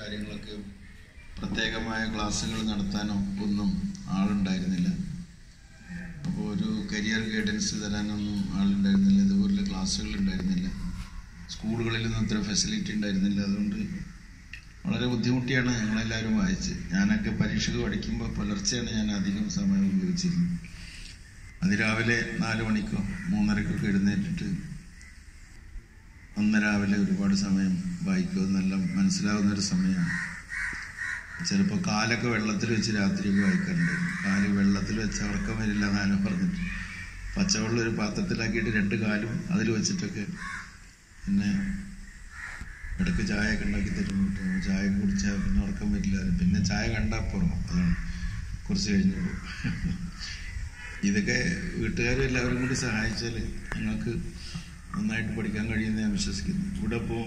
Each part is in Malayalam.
കാര്യങ്ങളൊക്കെ പ്രത്യേകമായ ക്ലാസ്സുകൾ നടത്താനോ ഒന്നും ആളുണ്ടായിരുന്നില്ല അപ്പോൾ ഒരു കരിയർ ഗൈഡൻസ് തരാനൊന്നും ആളുണ്ടായിരുന്നില്ല ഇതുപോലുള്ള ക്ലാസ്സുകൾ ഉണ്ടായിരുന്നില്ല സ്കൂളുകളിലൊന്നും അത്ര ഫെസിലിറ്റി ഉണ്ടായിരുന്നില്ല അതുകൊണ്ട് വളരെ ബുദ്ധിമുട്ടിയാണ് ഞങ്ങളെല്ലാവരും വായിച്ച് ഞാനൊക്കെ പരീക്ഷയ്ക്ക് പഠിക്കുമ്പോൾ പുലർച്ചെയാണ് ഞാൻ അധികം സമയം ഉപയോഗിച്ചിരുന്നത് അത് രാവിലെ നാല് മണിക്കോ മൂന്നരക്കൊക്കെ എഴുന്നേറ്റിട്ട് അന്ന് രാവിലെ ഒരുപാട് സമയം വായിക്കുക നല്ല മനസ്സിലാവുന്നൊരു സമയമാണ് ചിലപ്പോൾ കാലൊക്കെ വെള്ളത്തിൽ വെച്ച് രാത്രിയൊക്കെ വായിക്കാറുണ്ടായിരുന്നു കാല് വെള്ളത്തിൽ വെച്ച് ഉറക്കം വരില്ല എന്നാലും പറഞ്ഞിട്ട് പച്ചവെള്ളം ഒരു പാത്രത്തിലാക്കിയിട്ട് രണ്ട് കാലും അതിൽ വെച്ചിട്ടൊക്കെ പിന്നെ ഇടയ്ക്ക് ചായ ഒക്കെ ഉണ്ടാക്കി തരും കേട്ടോ ചായ കുടിച്ചാൽ പിന്നെ ഉറക്കം വരില്ല പിന്നെ ചായ കണ്ടാൽ പുറം അതാണ് കുറച്ച് കഴിഞ്ഞപ്പോൾ ഇതൊക്കെ വീട്ടുകാരും എല്ലാവരും കൂടി സഹായിച്ചാൽ ഞങ്ങൾക്ക് നന്നായിട്ട് പഠിക്കാൻ കഴിയുമെന്ന് ഞാൻ വിശ്വസിക്കുന്നു ഇവിടെ ഇപ്പോൾ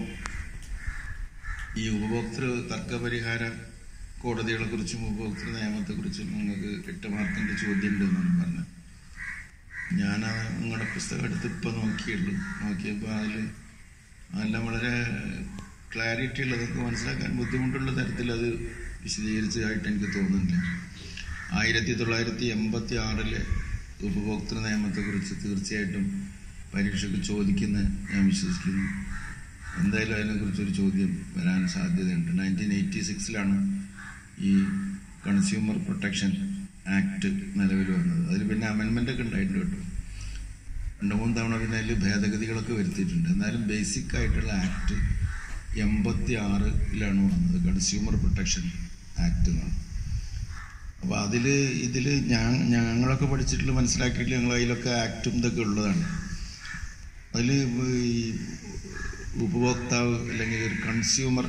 ഈ ഉപഭോക്തൃ തർക്കപരിഹാര കോടതികളെ കുറിച്ചും ഉപഭോക്തൃ നിയമത്തെക്കുറിച്ചും നിങ്ങൾക്ക് എട്ട് മാർക്കിന്റെ ചോദ്യം ഉണ്ട് എന്നാണ് പറഞ്ഞത് ഞാൻ ആ നിങ്ങളുടെ പുസ്തകം എടുത്ത് ഇപ്പം നോക്കിയുള്ളൂ നോക്കിയപ്പോൾ അതിൽ അതെല്ലാം വളരെ ക്ലാരിറ്റി ഉള്ളതൊക്കെ മനസ്സിലാക്കാൻ ബുദ്ധിമുട്ടുള്ള തരത്തിൽ അത് വിശദീകരിച്ചതായിട്ട് എനിക്ക് തോന്നുന്നില്ല ആയിരത്തി തൊള്ളായിരത്തി എൺപത്തി ആറിലെ ഉപഭോക്തൃ നിയമത്തെക്കുറിച്ച് തീർച്ചയായിട്ടും പരീക്ഷയ്ക്ക് ചോദിക്കുന്ന ഞാൻ വിശ്വസിക്കുന്നു എന്തായാലും അതിനെക്കുറിച്ചൊരു ചോദ്യം വരാൻ സാധ്യതയുണ്ട് നയൻറ്റീൻ എയ്റ്റി സിക്സിലാണ് ഈ കൺസ്യൂമർ പ്രൊട്ടക്ഷൻ ആക്ട് നിലവിൽ വന്നത് അതിൽ പിന്നെ അമെൻമെൻ്റ് ഒക്കെ ഉണ്ടായിട്ടുണ്ട് കേട്ടോ രണ്ട് മൂന്ന് തവണ പിന്നെ അതിൽ ഭേദഗതികളൊക്കെ വരുത്തിയിട്ടുണ്ട് എന്നാലും ബേസിക് ആയിട്ടുള്ള ആക്ട് എൺപത്തി ആറിലാണ് വന്നത് കൺസ്യൂമർ പ്രൊട്ടക്ഷൻ ആക്ട് എന്നാണ് അപ്പോൾ അതിൽ ഇതിൽ ഞാൻ ഞങ്ങളൊക്കെ പഠിച്ചിട്ടുള്ള മനസ്സിലാക്കിയിട്ട് ഞങ്ങൾ അതിലൊക്കെ ആക്റ്റും ഇതൊക്കെ ഉള്ളതാണ് അതിൽ ഈ ഉപഭോക്താവ് അല്ലെങ്കിൽ ഒരു കൺസ്യൂമർ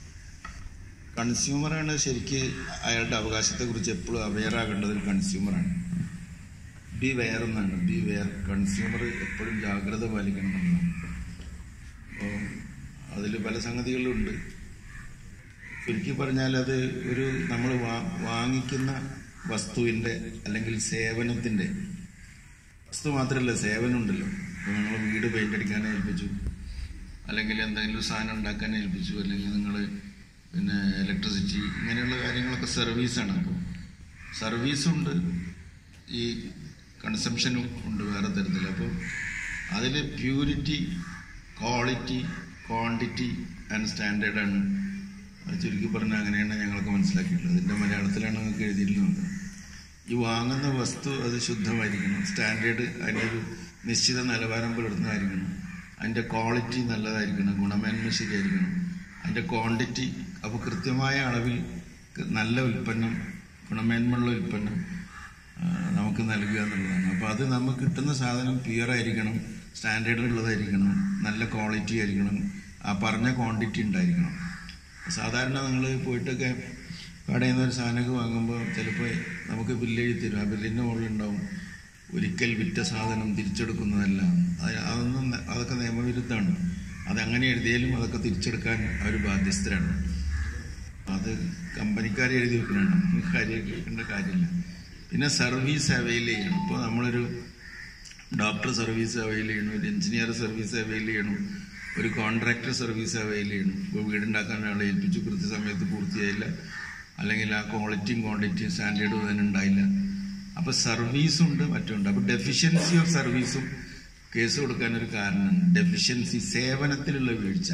കൺസ്യൂമറാണ് ശരിക്ക് അയാളുടെ അവകാശത്തെക്കുറിച്ച് എപ്പോഴും അവെയർ ആകേണ്ടത് ഒരു കൺസ്യൂമറാണ് ബി വെയർ എന്നാണ് ബി വെയർ കൺസ്യൂമർ എപ്പോഴും ജാഗ്രത പാലിക്കണം എന്നതാണ് അപ്പോൾ അതിൽ പല സംഗതികളുണ്ട് ചുരുക്കി പറഞ്ഞാൽ അത് ഒരു നമ്മൾ വാങ്ങിക്കുന്ന വസ്തുവിൻ്റെ അല്ലെങ്കിൽ സേവനത്തിൻ്റെ വസ്തു മാത്രമല്ല സേവനം ഉണ്ടല്ലോ ഇപ്പോൾ നിങ്ങൾ വീട് പെയിൻ്റ് അടിക്കാൻ ഏൽപ്പിച്ചു അല്ലെങ്കിൽ എന്തെങ്കിലും സാധനം ഉണ്ടാക്കാൻ ഏൽപ്പിച്ചു അല്ലെങ്കിൽ നിങ്ങൾ പിന്നെ ഇലക്ട്രിസിറ്റി ഇങ്ങനെയുള്ള കാര്യങ്ങളൊക്കെ സർവീസാണ് അപ്പോൾ സർവീസുണ്ട് ഈ കൺസംഷനും ഉണ്ട് വേറെ തരത്തിൽ അപ്പോൾ അതിൽ പ്യൂരിറ്റി ക്വാളിറ്റി ക്വാണ്ടിറ്റി ആൻഡ് സ്റ്റാൻഡേർഡാണ് അത് ചുരുക്കി പറഞ്ഞാൽ അങ്ങനെയാണ് ഞങ്ങളൊക്കെ മനസ്സിലാക്കിയിട്ടുള്ളത് ഇതിൻ്റെ മലയാളത്തിലാണ് നിങ്ങൾക്ക് എഴുതിയിട്ടുള്ളത് ഈ വാങ്ങുന്ന വസ്തു അത് ശുദ്ധമായിരിക്കണം സ്റ്റാൻഡേർഡ് അതിൻ്റെ ഒരു നിശ്ചിത നിലവാരം പുലർത്തുന്നതായിരിക്കണം അതിൻ്റെ ക്വാളിറ്റി നല്ലതായിരിക്കണം ഗുണമേന്മ ശരിയായിരിക്കണം അതിൻ്റെ ക്വാണ്ടിറ്റി അപ്പോൾ കൃത്യമായ അളവിൽ നല്ല ഉൽപ്പന്നം ഗുണമേന്മയുള്ള ഉൽപ്പന്നം നമുക്ക് നൽകുക എന്നുള്ളതാണ് അപ്പോൾ അത് നമുക്ക് കിട്ടുന്ന സാധനം പ്യുവർ ആയിരിക്കണം സ്റ്റാൻഡേർഡ് ഉള്ളതായിരിക്കണം നല്ല ക്വാളിറ്റി ആയിരിക്കണം ആ പറഞ്ഞ ക്വാണ്ടിറ്റി ഉണ്ടായിരിക്കണം സാധാരണ നിങ്ങൾ പോയിട്ടൊക്കെ കടയിൽ നിന്ന് ഒരു സാധനമൊക്കെ വാങ്ങുമ്പോൾ ചിലപ്പോൾ നമുക്ക് ബില്ല് എഴുതി തരും ആ ബില്ലിൻ്റെ മുകളിലുണ്ടാവും ഒരിക്കൽ വിറ്റ സാധനം തിരിച്ചെടുക്കുന്നതല്ല അതൊന്നും അതൊക്കെ നിയമവിരുദ്ധമാണ് അതങ്ങനെ എഴുതിയാലും അതൊക്കെ തിരിച്ചെടുക്കാൻ അവർ ബാധ്യസ്ഥരാണ് അത് കമ്പനിക്കാർ എഴുതി വെക്കണതാണ് കാര്യം കേൾക്കേണ്ട കാര്യമില്ല പിന്നെ സർവീസ് അവൈൽ ചെയ്യണം ഇപ്പോൾ നമ്മളൊരു ഡോക്ടർ സർവീസ് അവൈൽ ചെയ്യണം ഒരു എഞ്ചിനീയർ സർവീസ് അവൈൽ ചെയ്യണം ഒരു കോൺട്രാക്ടർ സർവീസ് അവൈൽ ചെയ്യണം ഇപ്പോൾ വീടുണ്ടാക്കാൻ ഒരാളെ ഏൽപ്പിച്ചു കൃത്യസമയത്ത് പൂർത്തിയായില്ല അല്ലെങ്കിൽ ആ ക്വാളിറ്റിയും ക്വാണ്ടിറ്റിയും സ്റ്റാൻഡേർഡും അതിനുണ്ടായില്ല അപ്പോൾ സർവീസുണ്ട് മറ്റുണ്ട് അപ്പോൾ ഡെഫിഷ്യൻസി ഓഫ് സർവീസും കേസ് കൊടുക്കാൻ ഒരു കാരണമാണ് ഡെഫിഷ്യൻസി സേവനത്തിലുള്ള വീഴ്ച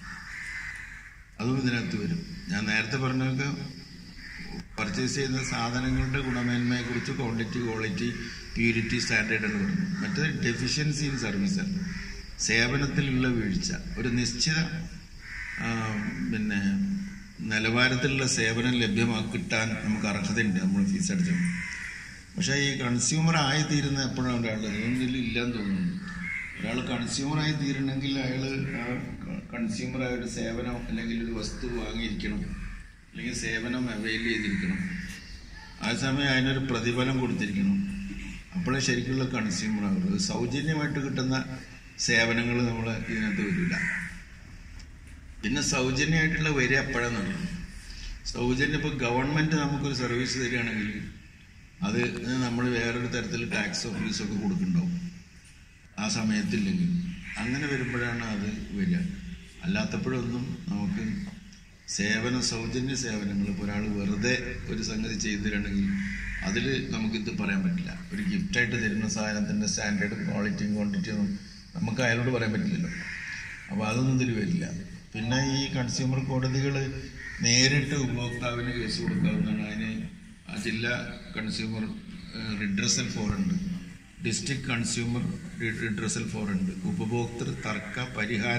അതും ഇതിനകത്ത് വരും ഞാൻ നേരത്തെ പറഞ്ഞൊക്കെ പർച്ചേസ് ചെയ്യുന്ന സാധനങ്ങളുടെ ഗുണമേന്മയെക്കുറിച്ച് ക്വാണ്ടിറ്റി ക്വാളിറ്റി പ്യൂരിറ്റി സ്റ്റാൻഡേർഡ് എന്ന് പറഞ്ഞു മറ്റേത് ഡെഫിഷ്യൻസി ഇൻ സർവീസ് സേവനത്തിലുള്ള വീഴ്ച ഒരു നിശ്ചിത പിന്നെ നിലവാരത്തിലുള്ള സേവനം ലഭ്യമാക്കി കിട്ടാൻ നമുക്ക് അർഹതയുണ്ട് നമ്മൾ ഫീസ് അടിച്ചു പക്ഷേ ഈ കൺസ്യൂമർ ആയി തീരുന്ന എപ്പോഴാണ് ഒരാൾ ഇതിൽ ഇല്ലാന്ന് തോന്നുന്നു ഒരാൾ കൺസ്യൂമർ ആയി തീരണമെങ്കിൽ അയാൾ ആ കൺസ്യൂമർ ആയ ഒരു സേവനം അല്ലെങ്കിൽ ഒരു വസ്തു വാങ്ങിയിരിക്കണം അല്ലെങ്കിൽ സേവനം അവൈൽ ചെയ്തിരിക്കണം ആ സമയം അതിനൊരു പ്രതിഫലം കൊടുത്തിരിക്കണം അപ്പോഴേ ശരിക്കുള്ള കൺസ്യൂമർ ആവുള്ളൂ സൗജന്യമായിട്ട് കിട്ടുന്ന സേവനങ്ങൾ നമ്മൾ ഇതിനകത്ത് വരില്ല പിന്നെ സൗജന്യമായിട്ടുള്ള വരിക എപ്പോഴാണെന്ന് സൗജന്യം ഇപ്പോൾ ഗവൺമെൻറ് നമുക്കൊരു സർവീസ് തരികയാണെങ്കിൽ അത് നമ്മൾ വേറൊരു തരത്തിൽ ടാക്സോ ഫീസോ ഒക്കെ കൊടുക്കുന്നുണ്ടാവും ആ സമയത്തില്ലെങ്കിൽ അങ്ങനെ വരുമ്പോഴാണ് അത് വരിക അല്ലാത്തപ്പോഴൊന്നും നമുക്ക് സേവന സൗജന്യ സേവനങ്ങൾ ഇപ്പോൾ ഒരാൾ വെറുതെ ഒരു സംഗതി ചെയ്തിട്ടുണ്ടെങ്കിൽ അതിൽ നമുക്കിത് പറയാൻ പറ്റില്ല ഒരു ഗിഫ്റ്റായിട്ട് തരുന്ന സാധനത്തിൻ്റെ സ്റ്റാൻഡേർഡ് ക്വാളിറ്റിയും ക്വാണ്ടിറ്റിയും ഒന്നും നമുക്ക് അയാളോട് പറയാൻ പറ്റില്ലല്ലോ അപ്പോൾ അതൊന്നും ഇതിൽ വരില്ല പിന്നെ ഈ കൺസ്യൂമർ കോടതികൾ നേരിട്ട് ഉപഭോക്താവിന് കേസ് കൊടുക്കാവുന്നതാണ് അതിന് ആ ജില്ലാ കൺസ്യൂമർ റിഡ്രസൽ ഫോറുണ്ട് ഡിസ്ട്രിക്ട് കൺസ്യൂമർ റിഡ്രസൽ ഫോറുണ്ട് ഉപഭോക്തൃ തർക്ക പരിഹാര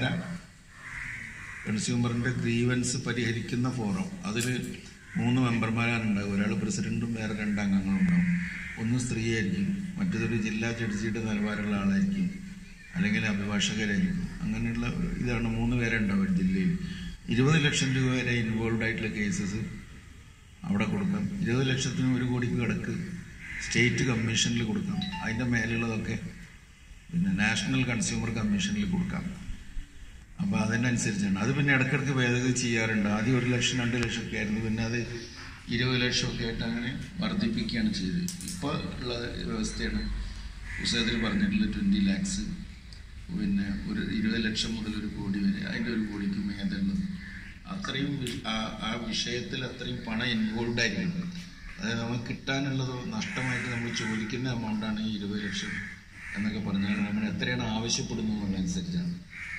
കൺസ്യൂമറിന്റെ ഗ്രീവൻസ് പരിഹരിക്കുന്ന ഫോറം അതിൽ മൂന്ന് മെമ്പർമാരാണ് ഉണ്ടാവും ഒരാൾ പ്രസിഡന്റും വേറെ രണ്ട് അംഗങ്ങളും ഉണ്ടാവും ഒന്ന് സ്ത്രീയായിരിക്കും മറ്റേതൊരു ജില്ലാ ജഡ്ജിയുടെ നിലവാരമുള്ള ആളായിരിക്കും അല്ലെങ്കിൽ അഭിഭാഷകരായിരിക്കും അങ്ങനെയുള്ള ഇതാണ് മൂന്ന് പേരെ ഉണ്ടാവും ജില്ലയിൽ ഇരുപത് ലക്ഷം രൂപ വരെ ഇൻവോൾവ് ആയിട്ടുള്ള കേസസ് അവിടെ കൊടുക്കാം ഇരുപത് ലക്ഷത്തിന് ഒരു കോടിക്ക് കിടക്ക് സ്റ്റേറ്റ് കമ്മീഷനിൽ കൊടുക്കാം അതിൻ്റെ മേലുള്ളതൊക്കെ പിന്നെ നാഷണൽ കൺസ്യൂമർ കമ്മീഷനിൽ കൊടുക്കാം അപ്പോൾ അതിനനുസരിച്ചാണ് അത് പിന്നെ ഇടയ്ക്കിടയ്ക്ക് ഭേദഗതി ചെയ്യാറുണ്ട് ആദ്യം ഒരു ലക്ഷം രണ്ട് ലക്ഷം ഒക്കെ ആയിരുന്നു പിന്നെ അത് ഇരുപത് ലക്ഷം ഒക്കെ ആയിട്ട് അങ്ങനെ വർദ്ധിപ്പിക്കുകയാണ് ചെയ്തത് ഇപ്പോൾ ഉള്ള വ്യവസ്ഥയാണ് പുസ്തകത്തിൽ പറഞ്ഞിട്ടുള്ള ട്വൻറ്റി ലാക്സ് പിന്നെ ഒരു ഇരുപത് ലക്ഷം മുതൽ ഒരു കോടി വരെ അതിൻ്റെ ഒരു കോടിക്ക് മേതുള്ളത് അത്രയും വി- ആ- ആ വിഷയത്തിൽ അത്രയും പണം ഇൻവോൾവ് ആയിരിക്കും അതായത് നമുക്ക് കിട്ടാനുള്ളതോ നഷ്ടമായിട്ട് നമ്മൾ ചോദിക്കുന്ന എമൗണ്ടാണ് ഈ ഇരുപത് ലക്ഷം എന്നൊക്കെ പറഞ്ഞാൽ നമ്മൾ എത്രയാണ് ആവശ്യപ്പെടുന്നത് എന്നുള്ളതനുസരിച്ചാണ്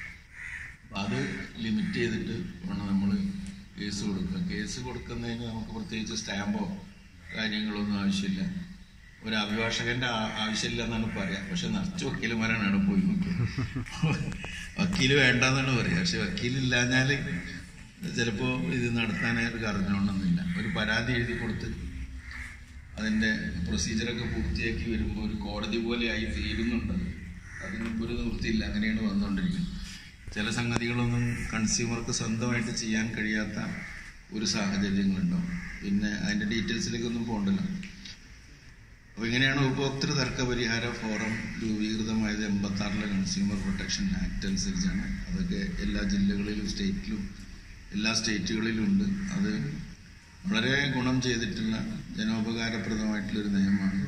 അപ്പം അത് ലിമിറ്റ് ചെയ്തിട്ട് വേണം നമ്മൾ കേസ് കൊടുക്കുക കേസ് കൊടുക്കുന്നതിന് നമുക്ക് പ്രത്യേകിച്ച് സ്റ്റാമ്പോ കാര്യങ്ങളൊന്നും ആവശ്യമില്ല ഒരു അഭിഭാഷകന്റെ ആ- ആവശ്യമില്ല എന്നാണ് പറയാ പക്ഷെ നിറച്ച് വക്കീലുമാരാണ് അവിടെ പോയി നോക്കുക വക്കീല് വേണ്ടെന്നാണ് പറയാ പക്ഷെ വക്കീലില്ലാഞ്ഞാൽ ചിലപ്പോൾ ഇത് നടത്താനായിട്ട് അറിഞ്ഞോണമെന്നില്ല ഒരു പരാതി എഴുതി കൊടുത്ത് അതിൻ്റെ പ്രൊസീജിയറൊക്കെ പൂർത്തിയാക്കി വരുമ്പോൾ ഒരു കോടതി പോലെ ആയി തീരുന്നുണ്ട് അതിനിപ്പോൾ ഒരു നിവൃത്തിയില്ല അങ്ങനെയാണ് വന്നുകൊണ്ടിരിക്കുന്നത് ചില സംഗതികളൊന്നും കൺസ്യൂമർക്ക് സ്വന്തമായിട്ട് ചെയ്യാൻ കഴിയാത്ത ഒരു സാഹചര്യങ്ങളുണ്ടാവും പിന്നെ അതിൻ്റെ ഡീറ്റെയിൽസിലേക്കൊന്നും പോകണ്ടല്ലോ അപ്പോൾ ഇങ്ങനെയാണ് ഉപഭോക്തൃ തർക്ക പരിഹാര ഫോറം രൂപീകൃതമായത് എൺപത്തി ആറിലെ കൺസ്യൂമർ പ്രൊട്ടക്ഷൻ ആക്ട് അനുസരിച്ചാണ് അതൊക്കെ എല്ലാ ജില്ലകളിലും സ്റ്റേറ്റിലും എല്ലാ സ്റ്റേറ്റുകളിലും ഉണ്ട് അത് വളരെ ഗുണം ചെയ്തിട്ടുള്ള ജനോപകാരപ്രദമായിട്ടുള്ളൊരു നിയമമാണ്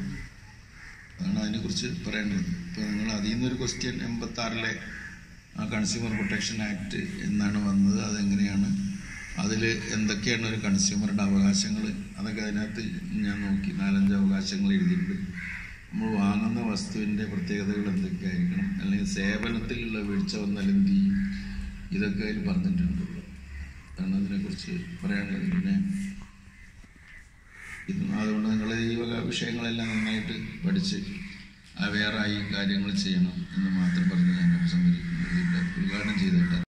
അതാണ് അതിനെക്കുറിച്ച് പറയേണ്ടത് ഇപ്പോൾ നിങ്ങൾ അതിൽ നിന്നൊരു ക്വസ്റ്റ്യൻ എൺപത്തി ആറിലെ കൺസ്യൂമർ പ്രൊട്ടക്ഷൻ ആക്ട് എന്നാണ് വന്നത് അതെങ്ങനെയാണ് അതിൽ എന്തൊക്കെയാണ് ഒരു കൺസ്യൂമറുടെ അവകാശങ്ങൾ അതൊക്കെ അതിനകത്ത് ഞാൻ നോക്കി നാലഞ്ച് അവകാശങ്ങൾ എഴുതിയിട്ടുണ്ട് നമ്മൾ വാങ്ങുന്ന വസ്തുവിൻ്റെ പ്രത്യേകതകൾ എന്തൊക്കെയായിരിക്കണം അല്ലെങ്കിൽ സേവനത്തിലുള്ള വീഴ്ച വന്നാൽ എന്ത് ചെയ്യും ഇതൊക്കെ അതിൽ പറഞ്ഞിട്ടുണ്ട് അതാണ് അതിനെക്കുറിച്ച് പറയാനുള്ളത് പിന്നെ ഇത് അതുകൊണ്ട് നിങ്ങൾ ഈ വക വിഷയങ്ങളെല്ലാം നന്നായിട്ട് പഠിച്ച് അവെയറായി കാര്യങ്ങൾ ചെയ്യണം എന്ന് മാത്രം പറഞ്ഞ് ഞാൻ ഉപസംഹരിക്കുന്നു ഇതിൻ്റെ ഉദ്ഘാടനം ചെയ്തിട്ട്